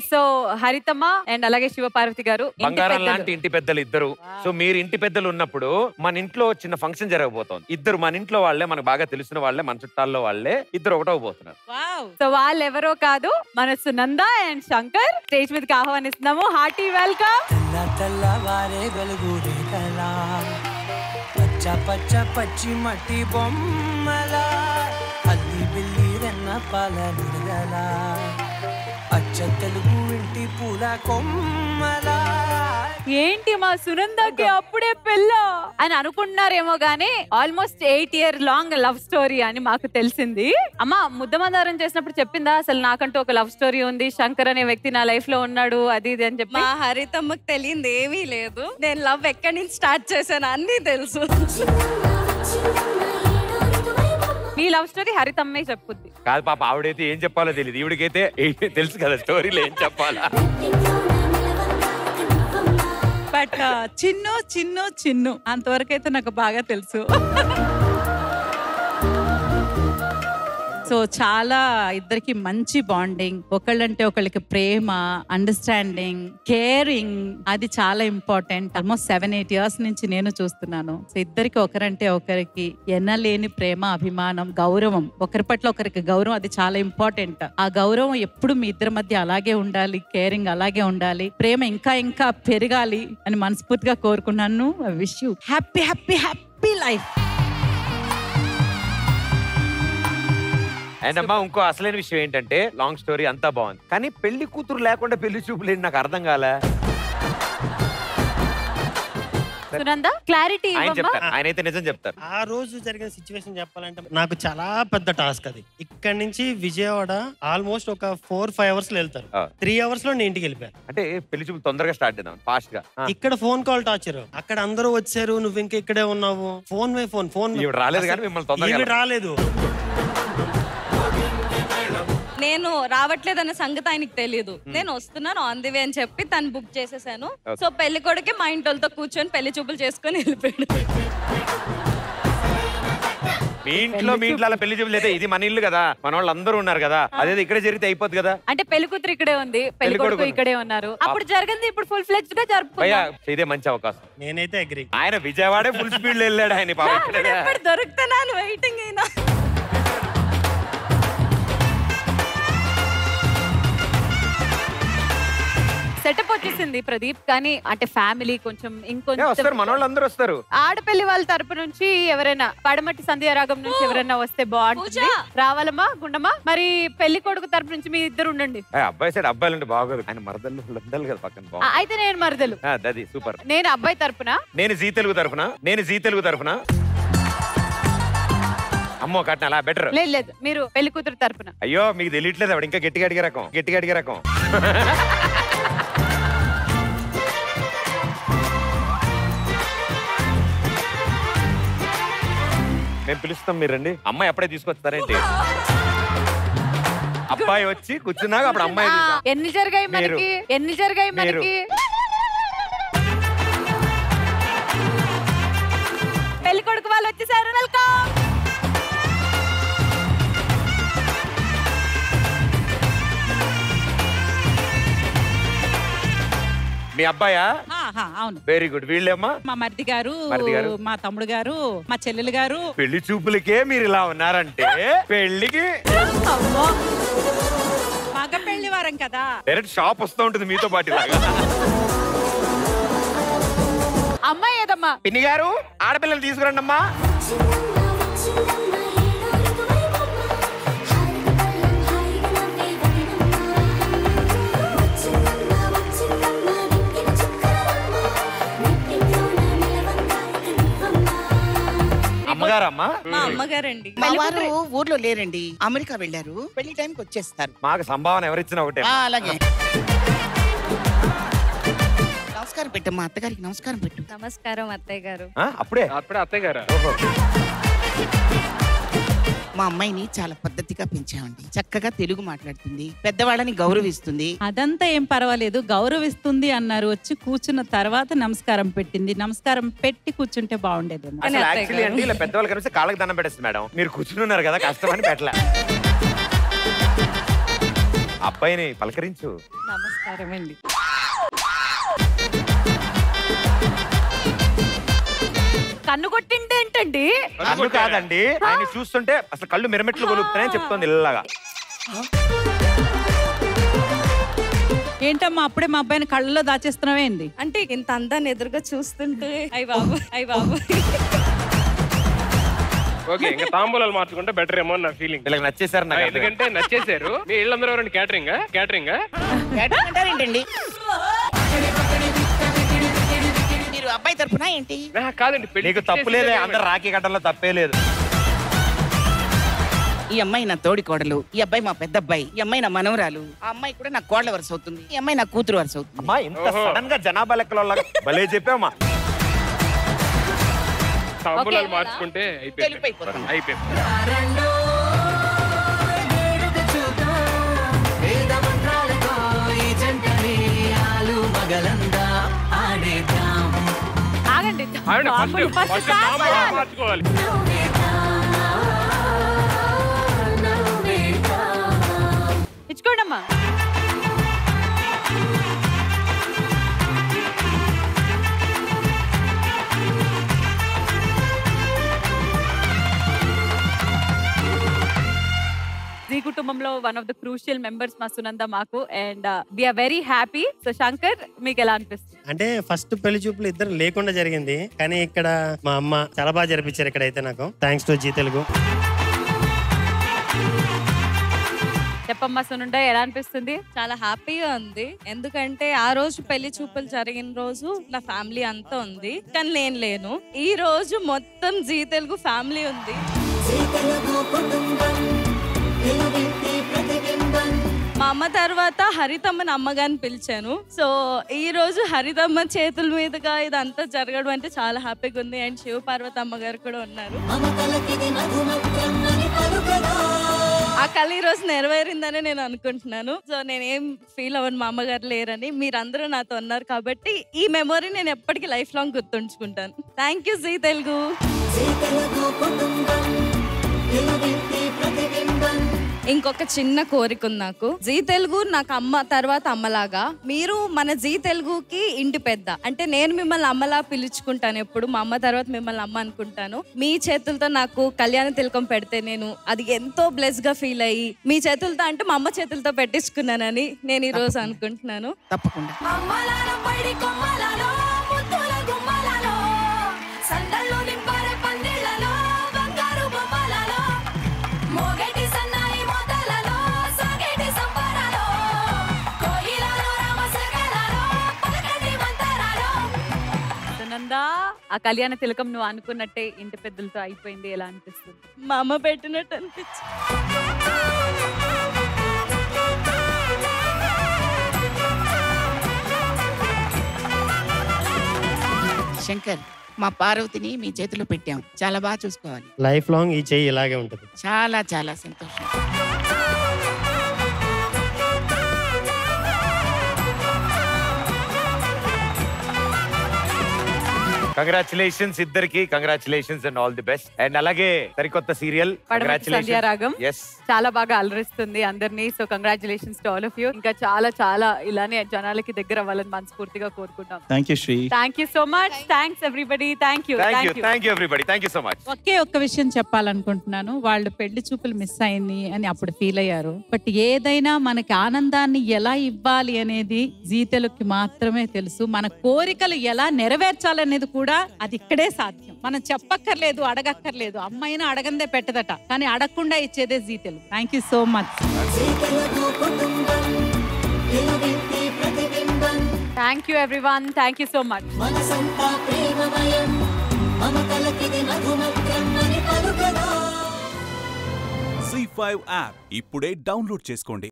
So హరితమ్మ and అలాగే శివపార్వతి గారు ఇంటి బంగారం పెద్దలు. లాంటి ఇంటి పెద్దలు ఇద్దరు సో మీరు ఇంటి పెద్దలు ఉన్నప్పుడు మన ఇంట్లో చిన్న ఫంక్షన్ జరగబోతోంది ఇద్దరు మన ఇంట్లో వాళ్ళే మనకు బాగా తెలిసిన వాళ్ళే మన చుట్టాల్లో వాళ్ళే ఇద్దరు ఒకటవబోతున్నారు సో వాళ్ళు ఎవరో కాదు మన సునంద అండ్ శంకర్ స్టేజ్ మీదకి ఆహ్వానిస్తున్నాము హార్టీ వెల్కమ్ తెల్ల తెల్లవారే వెలుగు రేఖలా పచ్చ పచ్చ పచ్చి మట్టి బొమ్మల అల్లి బిల్లి వెన్న పాల నిరగల అచ్చ తెలుగు ఇంటి పూల కొమ్మలా ఏంటి మా సునందకి అప్పుడే పెళ్ళ అని అనుకుంటున్నారేమో గానీ almost eight year long love story అని మాకు తెలిసింది అమ్మా ముద్దమందారం చేసినప్పుడు చెప్పిందా అసలు నాకంటూ ఒక లవ్ స్టోరీ ఉంది శంకర్ అనే వ్యక్తి నా లైఫ్ లో ఉన్నాడు అది ఇది అని చెప్పి మా హరితమ్మకి తెలియంది ఏమీ లేదు నేను లవ్ ఎక్కడి నుంచి స్టార్ట్ చేశాను అన్నీ తెలుసు మీ లవ్ స్టోరీ హరితమ్మే చెప్పుద్ది కాదు పాప ఆవిడైతే ఏం చెప్పాలో తెలియదు ఈవిడికైతే ఏ- తెలుసు కదా స్టోరీలో ఏం చెప్పాలా బట్ చిన్ను చిన్ను చిన్ను అంతవరకు అయితే నాకు బాగా తెలుసు సో చాలా ఇద్దరికి మంచి బాండింగ్ ఒకళ్ళంటే ఒకళ్ళకి ప్రేమ అండర్స్టాండింగ్ కేరింగ్ అది చాలా important almost seven eight years నుంచి నేను చూస్తున్నాను సో ఇద్దరికి ఒకరంటే ఒకరికి ఎనలేని ప్రేమ అభిమానం గౌరవం ఒకరి పట్ల ఒకరికి గౌరవం అది చాలా ఇంపార్టెంట్ ఆ గౌరవం ఎప్పుడు మీ ఇద్దరి మధ్య అలాగే ఉండాలి కేరింగ్ అలాగే ఉండాలి ప్రేమ ఇంకా ఇంకా పెరగాలి అని మనస్ఫూర్తిగా కోరుకున్నాను wish you happy happy happy life and అమ్మా ఇంకో అసలైన విషయం ఏంటంటే లాంగ్ స్టోరీ అంతా బాగుంది కానీ పెళ్లి కూతురు లేకుండా పెళ్లి చూపులు ఏంటి నాకు అర్థం కాలే సునంద క్లారిటీ ఆయన చెప్తారు ఆయన అయితే నిజం చెప్తారు ఆ రోజు జరిగిన సిచ్యువేషన్ చెప్పాలంటే నాకు చాలా పెద్ద టాస్క్ అది ఇక్కడ నుంచి విజయవాడ ఆల్మోస్ట్ ఒక ఫోర్ ఫైవ్ అవర్స్ లో వెళ్తారు ఆ. త్రీ అవర్స్ లో నేను ఇంటికి వెళ్ళిపోయాను అంటే పెళ్లి చూపులు తొందరగా స్టార్ట్ చేద్దాం ఫాస్ట్ గా ఆ. ఇక్కడ ఫోన్ కాల్ టార్చర్ అక్కడ అందరూ వచ్చారు నువ్వు ఇంకా ఇక్కడే ఉన్నావు ఫోన్ వే ఫోన్ ఫోన్ ఈవిడ రాలేదు కానీ మిమ్మల్ని తొందరగా ఈవిడ రాలేదు నేను రావట్లేదన్న సంగతి ఆయనకి తెలియదు నేను వస్తున్నాను ఆన్ ది వే అని చెప్పి తను బుక్ చేసేసాను సో పెళ్లి కొడుకే మా ఇంటోళ్ళతో కూర్చొని పెళ్లి చూపులు చేసుకొని వెళ్ళిపోయాడు మీ ఇంట్లో మీ ఇంట్లో అలా పెళ్లి చూపులు అయితే ఇది మన ఇల్లు కదా మన వాళ్ళు అందరూ ఉన్నారు కదా అదే ఇక్కడే జరిగితే అయిపోద్ది కదా అంటే పెళ్లి కూతురు ఇక్కడే ఉంది పెళ్లి పెళ్లి కొడుకు కొడుకు ఇక్కడే ఉన్నారు అప్పుడు జరిగింది ఇప్పుడు ఫుల్ ఫ్లెడ్జ్ గా భయ్యా జరుపుకున్నాం ఇదే మంచి అవకాశం నేనైతే అగ్రి ఆయన విజయవాడే ఫుల్ స్పీడ్ లో వెళ్ళాడు ఆయన పాపం ఇక్కడ. ఎప్పుడు దొరుకుతున్నాను వెయిటింగ్ అయినా సెటప్ వచ్చేసింది ప్రదీప్ కానీ అంటే ఫ్యామిలీ కొంచెం ఏ, ఇంకొంచెం వస్తారు మన వాళ్ళు అందరూ వస్తారు ఆడపల్లి వాళ్ళ తరపు నుంచి ఎవరైనా పడమటి సంధ్యారాగం నుంచి ఎవరైనా వస్తే బాగుంటుంది రావాలమ్మా గుండమ్మా మరి పెళ్లి కొడుకు తరపు నుంచి మీ ఇద్దరు ఉండండి ఏ, అబ్బాయి సైడ్ అబ్బాయిలు ఉంటే బాగోదు ఆయన మరదళ్ళు వాళ్ళు ఉండాలి కదా పక్కన ఆ, బాగుంది అయితే నేను మరదలు ఆ, అది సూపర్ నేను అబ్బాయి తరపున నేను జీ తెలుగు తరఫున నేను జీ తెలుగు తరఫున అమ్మో కట్న అలా బెటర్ లేదు లేదు మీరు పెళ్లి కూతురు తరపున అయ్యో మీకు తెలియట్లేదు ఆవిడ ఇంకా గట్టిగా అడిగే రకం గట్టిగా అడిగే రకం మేము పిలుస్తాం మీరండి అమ్మాయి అప్పుడే తీసుకొస్తారేంటి అబ్బాయి వచ్చి కూర్చున్నాక అప్పుడు అమ్మాయి ఆ, తీసుకు- ఎన్ని జరిగాయి మీరు. మనకి ఎన్ని జరిగాయి మీరు. మనకి పెళ్లి కొడుకు వాళ్ళు వచ్చేసారు వెల్కమ్ మీ అబ్బాయా ఆహా, అవును వెరీ గుడ్ వీళ్ళేమ్మా మా మరిది గారు మరిది గారు. మా తమ్ముడు గారు మా చెల్లెలు గారు పెళ్లి చూపులకే మీరు ఇలా ఉన్నారంటే పెళ్లికి మగ పెళ్లి వారం కదా డైరెక్ట్ షాప్ వస్తూ ఉంటుంది మీతో పాటు ఇలాగా అమ్మాయి ఏదమ్మా పిన్ని గారు ఆడపిల్లలు తీసుకురండి అమ్మా అమ్మగారు అమ్మా మా అమ్మగారండి మా వారు ఊర్లో లేరండి అమెరికా వెళ్ళారు పెళ్లి టైంకి వచ్చేస్తారు మాకు సంభావన ఎవరిచ్చినా ఒకటే ఆ, అలాగే నమస్కారం పెట్టమ్మా అత్తగారికి నమస్కారం పెట్టు నమస్కారం అత్తయ్య గారు ఆ, అప్పుడే అప్పుడే అత్తయ్య గారు మా అమ్మాయిని చాలా పద్ధతిగా పెంచామండి చక్కగా తెలుగు మాట్లాడుతుంది పెద్దవాళ్ళని గౌరవిస్తుంది అదంతా ఏం పర్వాలేదు గౌరవిస్తుంది అన్నారు వచ్చి కూర్చున్న తర్వాత నమస్కారం పెట్టింది నమస్కారం పెట్టి కూర్చుంటే బాగుండేది అసలు యాక్చువల్లీ అంటే ఇలా పెద్దవాళ్ళు కలిసి కాళ్ళకి దండం పెట్టేస్తుంది మేడం మీరు కూర్చుని ఉన్నారు కదా కష్టమని పెట్టలే అబ్బాయిని పలకరించు నమస్కారం అండి కన్ను కొట్టింటే ఏంటండి కన్ను కాదండి ఆయన చూస్తుంటే అసలు కళ్ళు మిరమెట్లు కొలుపుతాయని చెప్తోంది ఇల్లగా ఏంటమ్మా అప్పుడే మా అబ్బాయిని కళ్ళలో దాచేస్తున్నావేంది అంటే ఇంత అందాన్ని ఎదురుగా చూస్తుంటే అయ్యి బాబు అయ్యి బాబు ఓకే ఇంకా తాంబూలాలు మార్చుకుంటే బెటర్ ఏమో అని నా ఫీలింగ్ వీళ్ళకి నచ్చేసారు నాకు అర్థం ఎందుకంటే నచ్చేసారు మీ ఇళ్ళందరూ ఎవరండి క్యాటరింగ్ క్యాటరింగ్ క్యాటరింగ్ అంటారేంటండి మీరు అబ్బాయి తరపున ఏంటి కాదండి పెళ్లి నీకు తప్పు లేదే అందరు రాఖీ గడ్డల్లో తప్పే లేదు ఈ అమ్మాయి నా తోడి కోడలు ఈ అబ్బాయి మా పెద్ద అబ్బాయి ఈ అమ్మాయి నా మనవరాలు ఆ అమ్మాయి కూడా నా కోడల వరుస అవుతుంది ఈ అమ్మాయి నా కూతురు వరుస అవుతుంది అమ్మా ఇంత సడన్ గా జనాభా లెక్కల భలే చెప్పామా తాంబూలాలు Okay. మార్చుకుంటే అయిపోయింది తెలిపైపోతుంది. అయిపోయింది ఆగండి ఆగండి బాబులు ఫస్ట్ first ఫస్ట్ తాంబూలాలు తాంబూలాలు. మార్చుకోవాలి ఇచ్చుకోండి అమ్మా జీ కుటుంబంలో one of the crucial members మా సునంద మాకు and we are very happy so Shankar మీకు ఎలా అనిపిస్తుంది అంటే ఫస్ట్ పెళ్లి చూపులు ఇద్దరు లేకుండా జరిగింది కానీ ఇక్కడ మా అమ్మ చాలా బాగా జరిపించారు ఇక్కడైతే నాకు థ్యాంక్స్ టు జీ తెలుగు చెప్పమ్మా సునుండ ఎలా అనిపిస్తుంది చాలా హ్యాపీగా ఉంది ఎందుకంటే ఆ రోజు పెళ్లి చూపులు జరిగిన రోజు నా ఫ్యామిలీ అంతా ఉంది కానీ నేను లేను ఈ రోజు మొత్తం జీ తెలుగు ఫ్యామిలీ ఉంది మా అమ్మ తర్వాత హరితమ్మని అమ్మగాని పిలిచాను సో ఈ రోజు హరితమ్మ చేతుల మీదుగా ఇదంతా జరగడం అంటే చాలా హ్యాపీగా ఉంది అండ్ శివ పార్వతి అమ్మగారు కూడా ఉన్నారు ఆ కళ ఈ రోజు నెరవేరిందని నేను అనుకుంటున్నాను సో నేనేం ఫీల్ అవ్వను మా అమ్మగారు లేరని మీరందరూ నాతో ఉన్నారు కాబట్టి ఈ మెమొరీ నేను ఎప్పటికీ లైఫ్ లాంగ్ గుర్తుంచుకుంటాను థ్యాంక్ యూ జీ తెలుగు ఇంకొక చిన్న కోరిక ఉంది నాకు జీ తెలుగు నాకు అమ్మ తర్వాత అమ్మలాగా మీరు మన జీ తెలుగుకి ఇంటి పెద్ద అంటే నేను మిమ్మల్ని అమ్మలా పిలుచుకుంటాను ఎప్పుడు మా అమ్మ తర్వాత మిమ్మల్ని అమ్మ అనుకుంటాను మీ చేతులతో నాకు కళ్యాణ తిలకం పెడితే నేను అది ఎంతో బ్లెస్ గా ఫీల్ అయ్యి మీ చేతులతో అంటే మా అమ్మ చేతులతో పెట్టించుకున్నానని నేను ఈ రోజు అనుకుంటున్నాను తప్పకుండా అమ్మలాలో పడి కొమ్మలాలో ముద్దుల గుమ్మలాలో సందల్లో నింపారే పందిళ్ళలో బంగారు బొమ్మలలో మోగేటి సన్నాయి మోతలలో సాగేటి సంబరాలో కోయిలలో రామసగలలో పలకటి మంతరాలో సునంద ఆ కళ్యాణ తిలకం నువ్వు అనుకున్నట్టే ఇంటి పెద్దలతో అయిపోయింది ఎలా అనిపిస్తుంది మా అమ్మ పెట్టినట్టు అనిపించింది శంకర్ మా పార్వతిని మీ చేతిలో పెట్టాం చాలా బాగా చూసుకోవాలి లైఫ్ లాంగ్ ఈ చెయ్యి ఇలాగే ఉంటుంది చాలా చాలా సంతోషం కంగ్రాచులేషన్స్ ఇద్దరికి congratulations and all the best and అలాగే సరికొత్త సీరియల్ పడమటి సంధ్యారాగం ఎస్ చాలా బాగా అలరిస్తుంది అందరినీ so congratulations to all of you ఇంకా చాలా చాలా ఇలానే జనాలకి దగ్గర అవ్వాలని మనస్ఫూర్తిగా కోరుకుంటాం thank you Sri thank you so much thanks everybody thank you thank you thank you thank you everybody thank you so much ఒకే ఒక్క విషయం చెప్పాలనుకుంటున్నాను వాళ్ళు పెళ్లి చూపులు మిస్ అయింది అని అప్పుడు ఫీల్ అయ్యారు బట్ ఏదైనా మనకి ఆనందాన్ని ఎలా ఇవ్వాలి అనేది జీతలకి మాత్రమే తెలుసు మన కోరికలు ఎలా నెరవేర్చాలనేది కూడా అది ఇక్కడే సాధ్యం మనం చెప్పక్కర్లేదు అడగక్కర్లేదు అమ్మాయినా అడగందే పెట్టదట కానీ అడగకుండా ఇచ్చేదే జీతలు thank you so much thank you everyone thank you so much మనసంతా ప్రేమమయం మమతలకిది మధుమత్రం అని పలుకదా జీ ఫైవ్ యాప్ ఇప్పుడే డౌన్లోడ్ చేసుకోండి